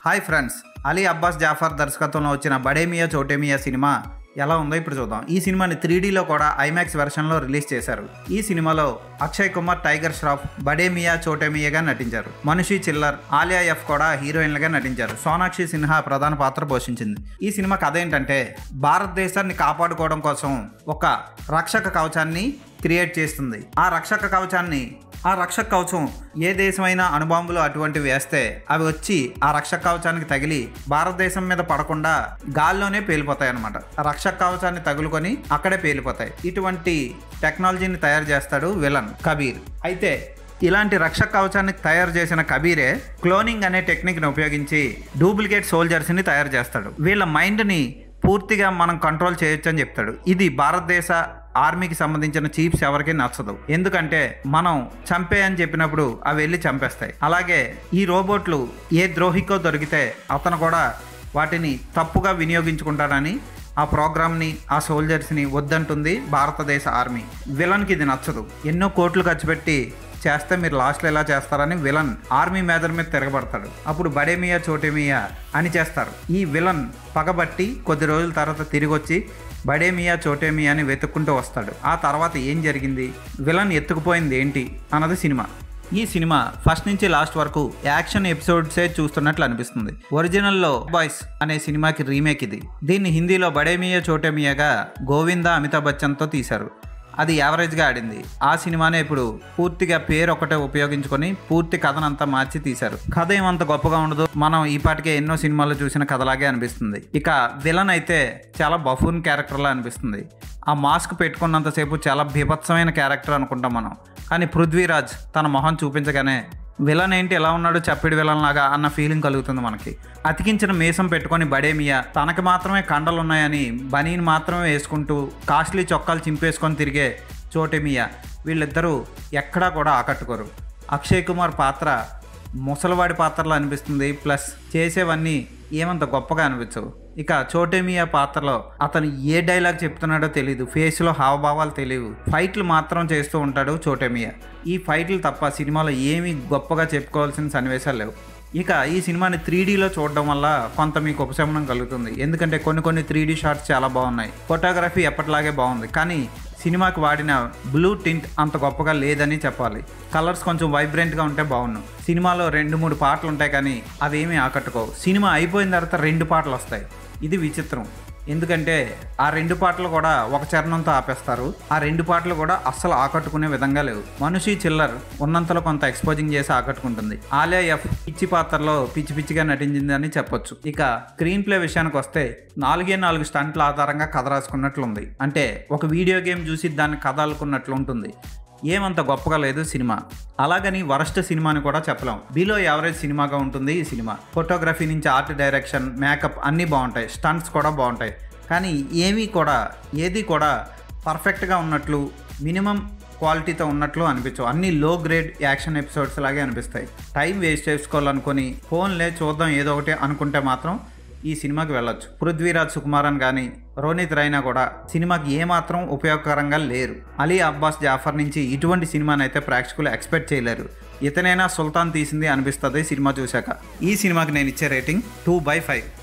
hi friends Ali Abbas Jafar దర్శకత్వంలో వచ్చిన Bademiya చోటేమియా cinema ఎలా ఉందో ఇప్పుడు చూద్దాం ఈ సినిమాని త్రీ డీలో కూడా ఐమాక్స్ వెర్షన్లో రిలీజ్ చేశారు ఈ సినిమాలో అక్షయ్ కుమార్ టైగర్ ష్రాఫ్ బడేమియా చోటేమియాగా నటించారు మనుషి చిల్లర్ ఆలియా ఎఫ్ కూడా హీరోయిన్లుగా నటించారు సోనాక్షి సిన్హా ప్రధాన పాత్ర పోషించింది ఈ సినిమా కథ ఏంటంటే భారతదేశాన్ని కాపాడుకోవడం కోసం ఒక రక్షక కవచాన్ని క్రియేట్ చేస్తుంది ఆ రక్షక కవచాన్ని ఆ రక్షక కవచం ఏ దేశమైనా అణుబాంబులు అటువంటివి వేస్తే అవి వచ్చి ఆ రక్షక కవచానికి తగిలి భారతదేశం మీద పడకుండా గాల్లోనే పేలిపోతాయి అనమాట రక్షక కవచాన్ని తగులుకొని అక్కడే పేలిపోతాయి ఇటువంటి టెక్నాలజీని తయారు చేస్తాడు విలన్ కబీర్ అయితే ఇలాంటి రక్షక కవచాన్ని తయారు చేసిన కబీరే క్లోనింగ్ అనే టెక్నిక్ని ఉపయోగించి డూప్లికేట్ సోల్జర్స్ని తయారు చేస్తాడు వీళ్ళ మైండ్ని పూర్తిగా మనం కంట్రోల్ చేయొచ్చు అని చెప్తాడు ఇది భారతదేశ ఆర్మీకి సంబంధించిన చీఫ్స్ ఎవరికి నచ్చదు ఎందుకంటే మనం చంపే అని చెప్పినప్పుడు అవి వెళ్ళి చంపేస్తాయి అలాగే ఈ రోబోట్లు ఏ ద్రోహికో దొరికితే అతను కూడా వాటిని తప్పుగా వినియోగించుకుంటాడని ఆ ప్రోగ్రామ్ని ఆ సోల్జర్స్ని వద్దంటుంది భారతదేశ ఆర్మీ విలన్కి ఇది నచ్చదు ఎన్నో కోట్లు ఖర్చు పెట్టి చేస్తే మీరు లాస్ట్లో ఎలా చేస్తారని విలన్ ఆర్మీ మేదర్ మీద తిరగబడతాడు అప్పుడు బడేమియా చోటేమియా అని చేస్తారు ఈ విలన్ పగబట్టి కొద్ది రోజుల తర్వాత తిరిగి వచ్చి బడేమియా చోటేమియా అని వెతుక్కుంటూ వస్తాడు ఆ తర్వాత ఏం జరిగింది విలన్ ఎత్తుకుపోయింది ఏంటి అన్నది సినిమా ఈ సినిమా ఫస్ట్ నుంచి లాస్ట్ వరకు యాక్షన్ ఎపిసోడ్సే చూస్తున్నట్లు అనిపిస్తుంది ఒరిజినల్లో బాయ్స్ అనే సినిమాకి రీమేక్ ఇది దీన్ని హిందీలో బడేమియా చోటేమియాగా గోవిందా అమితాబ్ బచ్చన్తో తీశారు అది యావరేజ్గా ఆడింది ఆ సినిమానే ఇప్పుడు పూర్తిగా పేరు ఒకటే ఉపయోగించుకొని పూర్తి కథనంతా మార్చి తీశారు కథ ఏమంత గొప్పగా ఉండదు మనం ఈ పాటికే ఎన్నో సినిమాల్లో చూసిన కథలాగే అనిపిస్తుంది ఇక విలన్ అయితే చాలా బఫూన్ క్యారెక్టర్లా అనిపిస్తుంది ఆ మాస్క్ పెట్టుకున్నంతసేపు చాలా బీభత్సమైన క్యారెక్టర్ అనుకుంటాం మనం కానీ పృథ్వీరాజ్ తన మొహం చూపించగానే విలన్ ఏంటి ఎలా ఉన్నాడు చప్పిడి విలన్ లాగా అన్న ఫీలింగ్ కలుగుతుంది మనకి అతికించిన మీసం పెట్టుకొని బడేమియా తనకి మాత్రమే కండలు ఉన్నాయని బనీని మాత్రమే వేసుకుంటూ కాస్ట్లీ చొక్కాలు చింపేసుకొని తిరిగే చోటేమియా వీళ్ళిద్దరూ ఎక్కడా కూడా ఆకట్టుకోరు అక్షయ్ కుమార్ పాత్ర ముసలివాడి పాత్రలో అనిపిస్తుంది ప్లస్ చేసేవన్నీ ఏమంత గొప్పగా అనిపించవు ఇక చోటేమియా పాత్రలో అతను ఏ డైలాగ్ చెప్తున్నాడో తెలియదు ఫేస్లో హావభావాలు తెలియవు ఫైట్లు మాత్రం చేస్తూ ఉంటాడు చోటేమియా ఈ ఫైట్లు తప్ప సినిమాలో ఏమీ గొప్పగా చెప్పుకోవాల్సిన సన్నివేశాలు లేవు ఇక ఈ సినిమాని త్రీ డీలో చూడడం వల్ల కొంత మీకు ఉపశమనం కలుగుతుంది ఎందుకంటే కొన్ని కొన్ని త్రీ డీ షాట్స్ చాలా బాగున్నాయి ఫోటోగ్రఫీ ఎప్పటిలాగే బాగుంది కానీ సినిమాకి వాడిన బ్లూ టింట్ అంత గొప్పగా లేదని చెప్పాలి కలర్స్ కొంచెం వైబ్రెంట్గా ఉంటే బాగుండు సినిమాలో రెండు మూడు పాటలు ఉంటాయి కానీ అవేమీ ఆకట్టుకోవు సినిమా అయిపోయిన తర్వాత రెండు పాటలు వస్తాయి ఇది విచిత్రం ఎందుకంటే ఆ రెండు పాటలు కూడా ఒక చరణంతో ఆపేస్తారు ఆ రెండు పాటలు కూడా అస్సలు ఆకట్టుకునే విధంగా లేవు మనుషి చిల్లర్ ఉన్నంతలో కొంత ఎక్స్పోజింగ్ చేసి ఆకట్టుకుంటుంది ఆలియా ఎఫ్ పిచ్చి పాత్రలో పిచ్చి పిచ్చిగా నటించింది అని చెప్పొచ్చు ఇక స్క్రీన్ ప్లే విషయానికి వస్తే నాలుగే నాలుగు స్టంట్ల ఆధారంగా కథ రాసుకున్నట్లుంది అంటే ఒక వీడియో గేమ్ చూసి దాన్ని కథ అల్లుకున్నట్లు ఉంటుంది ఏమంత గొప్పగా లేదు సినిమా అలాగని వరస్ట్ సినిమాని కూడా చెప్పలేం బిలో యావరేజ్ సినిమాగా ఉంటుంది ఈ సినిమా ఫోటోగ్రఫీ నుంచి ఆర్ట్ డైరెక్షన్ మేకప్ అన్నీ బాగుంటాయి స్టంట్స్ కూడా బాగుంటాయి కానీ ఏమీ కూడా ఏది కూడా పర్ఫెక్ట్గా ఉన్నట్లు మినిమం క్వాలిటీతో ఉన్నట్లు అనిపించవు అన్ని లో గ్రేడ్ యాక్షన్ ఎపిసోడ్స్ లాగే అనిపిస్తాయి టైం వేస్ట్ చేసుకోవాలనుకొని ఫోన్లే చూద్దాం ఏదో ఒకటి అనుకుంటే మాత్రం ఈ సినిమాకి వెళ్ళొచ్చు పృథ్వీరాజ్ సుకుమారన్ కానీ రోనిత్ రైనా కూడా సినిమాకి ఏమాత్రం ఉపయోగకరంగా లేరు అలీ అబ్బాస్ జాఫర్ నుంచి ఇటువంటి సినిమాని అయితే ప్రేక్షకులు ఎక్స్పెక్ట్ చేయలేరు ఇతనైనా సుల్తాన్ తీసింది అనిపిస్తుంది సినిమా చూశాక ఈ సినిమాకి నేను ఇచ్చే రేటింగ్ టూ బై ఫైవ్